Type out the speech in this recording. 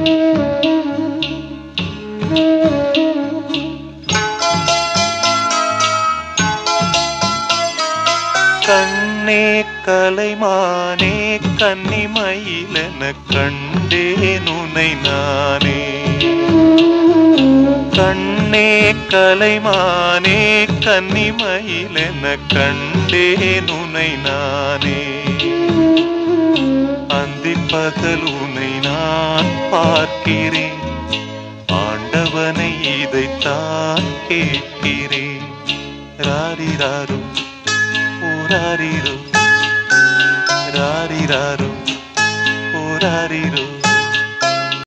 கண்ணே கலைமானே கன்னிமயிலென கண்டேன் உனை நானே கண்ணே கலைமானே கன்னிமயிலென கண்டேன் உனை நானே அந்தி பகல் உனை நான் பார்க்கிறேன் ஆண்டவனை இதைத்தான் கேட்கிறேன் ராரிராரு ஊராரிரு ராரிராரு ஊராரிரு